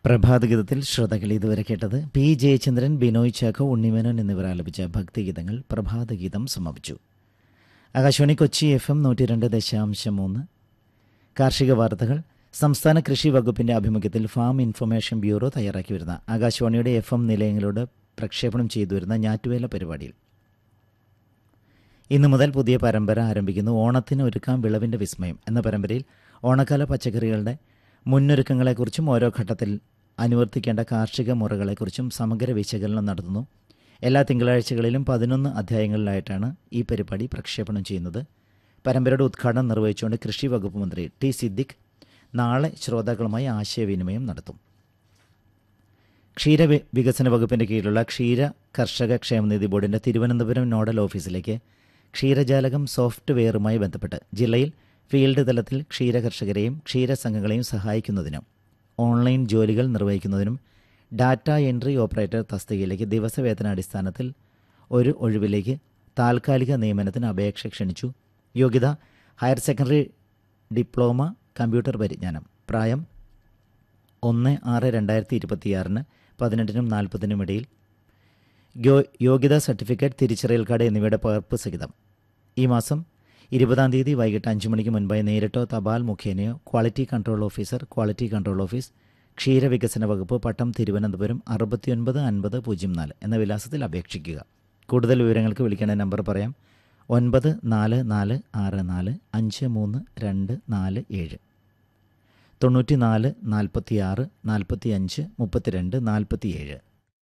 പ്രഭാതഗീതത്തിൽ ശ്രോതാക്കൾ ഇതുവരെ കേട്ടത് പി ജയചന്ദ്രൻ ബിനോയ് ചാക്കോ ഉണ്ണിമേനോൻ എന്നിവർ ആലപിച്ച ഭക്തിഗീതങ്ങൾ പ്രഭാതഗീതം സമാപിച്ചു ആകാശവാണി കൊച്ചി എഫ് എം നൂറ്റി രണ്ട് ദശാംശം മൂന്ന് കാർഷിക വാർത്തകൾ സംസ്ഥാന കൃഷി വകുപ്പിന്റെ ആഭിമുഖ്യത്തിൽ ഫാം ഇൻഫർമേഷൻ ബ്യൂറോ തയ്യാറാക്കി വരുന്ന ആകാശവാണിയുടെ എഫ് എം നിലയങ്ങളോട് പ്രക്ഷേപണം ചെയ്തു വരുന്ന ഞാറ്റുവേല പരിപാടിയിൽ ഇന്നു മുതൽ പുതിയ പരമ്പര ആരംഭിക്കുന്നു ഓണത്തിന് ഒരുക്കാം വിളവിൻ്റെ വിസ്മയം എന്ന പരമ്പരയിൽ ഓണക്കാല പച്ചക്കറികളുടെ മുന്നൊരുക്കങ്ങളെക്കുറിച്ചും ഓരോ ഘട്ടത്തിൽ അനുവർത്തിക്കേണ്ട കാർഷിക മുറകളെക്കുറിച്ചും സമഗ്ര വിശകലനം നടത്തുന്നു എല്ലാ തിങ്കളാഴ്ചകളിലും പതിനൊന്ന് അധ്യായങ്ങളിലായിട്ടാണ് ഈ പരിപാടി പ്രക്ഷേപണം ചെയ്യുന്നത് പരമ്പരയുടെ ഉദ്ഘാടനം നിർവഹിച്ചുകൊണ്ട് കൃഷി വകുപ്പ് മന്ത്രി ടി സിദ്ദിഖ് നാളെ ശ്രോതാക്കളുമായി ആശയവിനിമയം നടത്തും ക്ഷീര വി- വികസന വകുപ്പിന്റെ കീഴിലുള്ള ക്ഷീര കർഷക ക്ഷേമനിധി ബോർഡിന്റെ തിരുവനന്തപുരം നോഡൽ ഓഫീസിലേക്ക് ക്ഷീരജാലകം സോഫ്റ്റ്വെയറുമായി ബന്ധപ്പെട്ട് ജില്ലയിൽ ഫീൽഡ് തലത്തിൽ ക്ഷീര കർഷകരെയും ക്ഷീരസംഘങ്ങളെയും സഹായിക്കുന്നതിനും ഓൺലൈൻ ജോലികൾ നിർവഹിക്കുന്നതിനും ഡാറ്റ എൻട്രി ഓപ്പറേറ്റർ തസ്തികയിലേക്ക് ദിവസവേതനാടിസ്ഥാനത്തിൽ ഒരു ഒഴിവിലേക്ക് താൽക്കാലിക നിയമനത്തിന് അപേക്ഷ ക്ഷണിച്ചു യോഗ്യത ഹയർ സെക്കൻഡറി ഡിപ്ലോമ കമ്പ്യൂട്ടർ പരിജ്ഞാനം പ്രായം ഒന്ന് ആറ് രണ്ടായിരത്തി ഇരുപത്തിയാറിന് പതിനെട്ടിനും നാൽപ്പതിനും ഇടയിൽ യോ- യോഗ്യതാ സർട്ടിഫിക്കറ്റ് തിരിച്ചറിയൽ കാർഡ് എന്നിവയുടെ പകർപ്പ് സഹിതം ഈ മാസം ഇരുപതാം തീയതി വൈകിട്ട് അഞ്ച് മണിക്ക് മുൻപായി നേരിട്ടോ തപാൽ മുഖേനയോ quality control officer quality control office ക്ഷീരവികസന വകുപ്പ് പട്ടം തിരുവനന്തപുരം അറുപത്തിയൊൻപത് അൻപത് പൂജ്യം നാല് എന്ന വിലാസത്തിൽ അപേക്ഷിക്കുക കൂടുതൽ വിവരങ്ങൾക്ക് വിളിക്കേണ്ട നമ്പർ പറയാം ഒൻപത് നാല് നാല് ആറ് നാല് അഞ്ച് മൂന്ന് രണ്ട് നാല് ഏഴ് തൊണ്ണൂറ്റി നാല് നാൽപ്പത്തി ആറ് നാൽപ്പത്തി അഞ്ച് മുപ്പത്തിരണ്ട് നാൽപ്പത്തിയേഴ്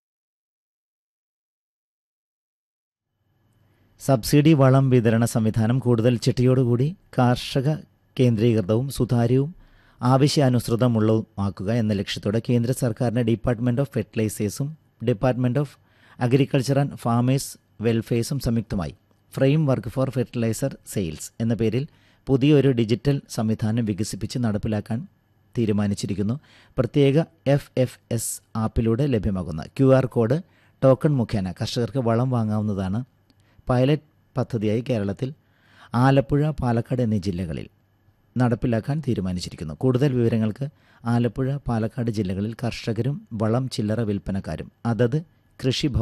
സബ്സിഡി വളം വിതരണ സംവിധാനം കൂടുതൽ ചിട്ടയോടുകൂടി കാർഷക കേന്ദ്രീകൃതവും സുതാര്യവും ആവശ്യാനുസൃതമുള്ളതുമാക്കുക എന്ന ലക്ഷ്യത്തോടെ കേന്ദ്ര സർക്കാരിൻ്റെ ഡിപ്പാർട്ട്മെൻറ്റ് ഓഫ് ഫെർട്ടിലൈസേഴ്സും department of agriculture and farmers വെൽഫെയർസും സംയുക്തമായി framework for fertiliser sales എന്ന പേരിൽ പുതിയൊരു ഡിജിറ്റൽ സംവിധാനം വികസിപ്പിച്ച് നടപ്പിലാക്കാൻ തീരുമാനിച്ചിരിക്കുന്നു പ്രത്യേക എഫ് എഫ് എസ് ആപ്പിലൂടെ ലഭ്യമാകുന്ന ക്യു ആർ കോഡ് ടോക്കൺ മുഖേന കർഷകർക്ക് വളം വാങ്ങാവുന്നതാണ് പൈലറ്റ് പദ്ധതിയായി കേരളത്തിൽ ആലപ്പുഴ പാലക്കാട് എന്നീ ജില്ലകളിൽ നടപ്പിലാക്കാൻ തീരുമാനിച്ചിരിക്കുന്നു കൂടുതൽ വിവരങ്ങൾക്ക് ആലപ്പുഴ പാലക്കാട് ജില്ലകളിൽ കർഷകരും വളം ചില്ലറ വിൽപ്പനക്കാരും അതത് കൃഷി